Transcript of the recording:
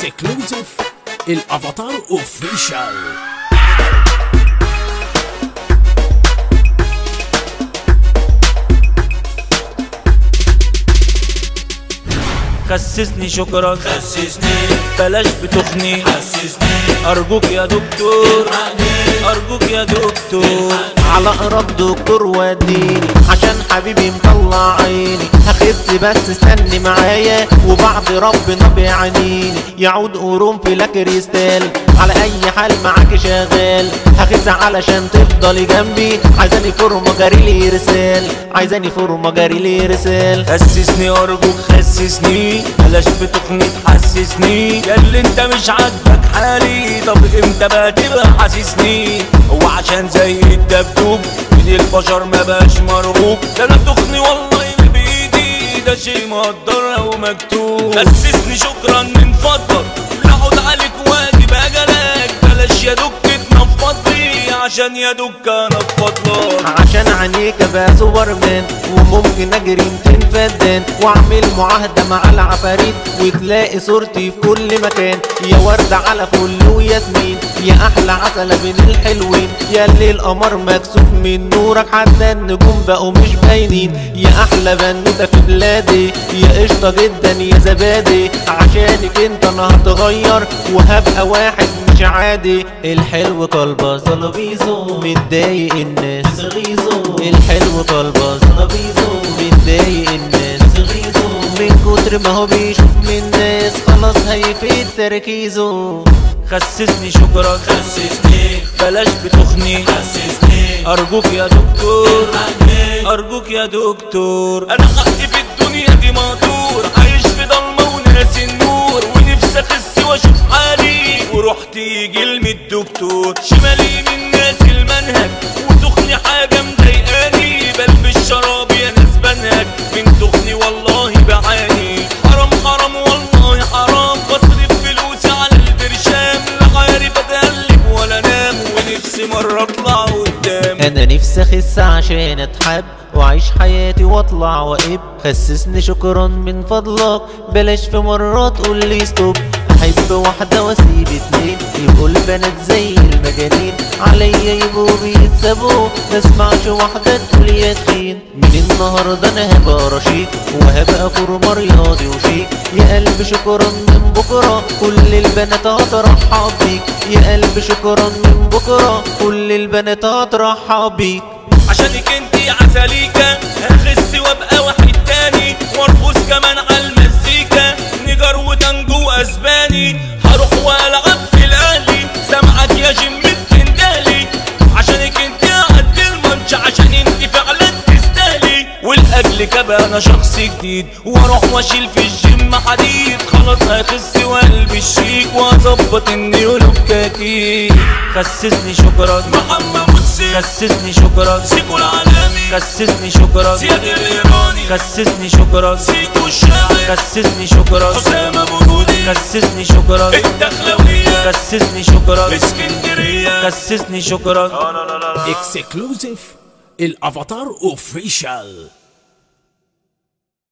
اكسكلوزيف الافاتار اوفيشال خسسني شكرا خسسني بلاش بتخني حسسني ارجوك يا دكتور ارجوك يا دكتور على اقرب دكتور وديني عشان حبيبي مطلع عيني هخس بس استني معايا وبعد ربنا بيعنيني يعود قرنفل لك كريستال على اي حال معاك شغال هخس علشان تفضلي جنبي عايزاني فورمه جاري لي رسال عايزاني فورمه جاري لي رسال خسسني ارجوك خسسني بلاش بتخني تحسسني يا اللي انت مش عاجبك حالي طب امتى بقى تبقى حاسسني هو عشان زي الدبدوب من البشر ما بقاش مرغوب ده انا تخني والله ما بايدي ده شيء مقدر او مكتوب خسسني شكرا من فضلك لا اقعد عليك واجب اجلك بلاش يا دك تنفضلي عشان يا دك انا بفضلك عشان عينيك ابقى سوبرمان وممكن اجري 200 فدان واعمل معاهده مع العفاريت وتلاقي صورتي في كل مكان يا ورده على فل وياسمين يا احلى عسله بين الحلوين يا اللي القمر مكسوف من نورك حتى النجوم بقوا مش باينين يا احلى بنوته في بلادي يا قشطه جدا يا زبادي عشانك انت انا هتغير وهبقى واحد مش عادي الحلو طالبه زلابيزو متضايق الناس غيظه الحلو طالبه زلابيزو متضايق الناس غيظه من كتر ما هو بيشوف من الناس خلاص هيفيد تركيزه خسسني شكرا خسسني بلاش بتخني حسسني ارجوك يا دكتور ارجوك يا دكتور انا حقي في الدنيا دي مقدور عايش في ضلمه وناسي النور ونفسي اخس واشوف حالي ورحت يجي الدكتور شمالي من ناس المنهج وتخني حاجه مضايقاني بلبس شراب يا ناس بنهج من تخني والله بعاني حرام حرام والله حرام بصرف فلوسي على البرشام لا عارف اتقلب ولا انام ونفسي مره اطلع قدام انا نفسي اخس عشان اتحب واعيش حياتي واطلع واب خسسني شكرا من فضلك بلاش في مرة تقول لي ستوب احب واحدة واسيب اتنين يبقوا البنات زي المجانين عليا يبقوا بيتسابوا مسمعش واحدة تقول يا تخين من النهاردة انا هبقى رشيق وهبقى فورمة رياضي وشيك يا قلب شكرا من بكرة كل البنات هترحب بيك يا قلب شكرا من بكرة كل البنات هترحب بيك عشانك انتي عسليكة هخس وابقى واحد تاني وارقص كمان على المزيكا نيجر وتانجو اسباني هروح والعب في الاهلي سامعك يا جيم الكندالي عشانك انتي قد الماتش عشان انتي فعلا تستاهلي ولاجلك ابقى انا شخص جديد واروح واشيل في الجيم حديد خلاص هخس وقلبي الشيك واظبط النيولوك كاكيد خسسني شكرا محمد مدسي خسسني شكرا سيكو العالمي خسسني شكرا زياد الايراني خسسني شكرا سيكو الشاعر خسسني شكرا حسام ابو جودي خسسني شكرا الدخلوية خسسني شكرا اسكندرية خسسني شكرا اكسكلوزيف الافاتار اوفيشال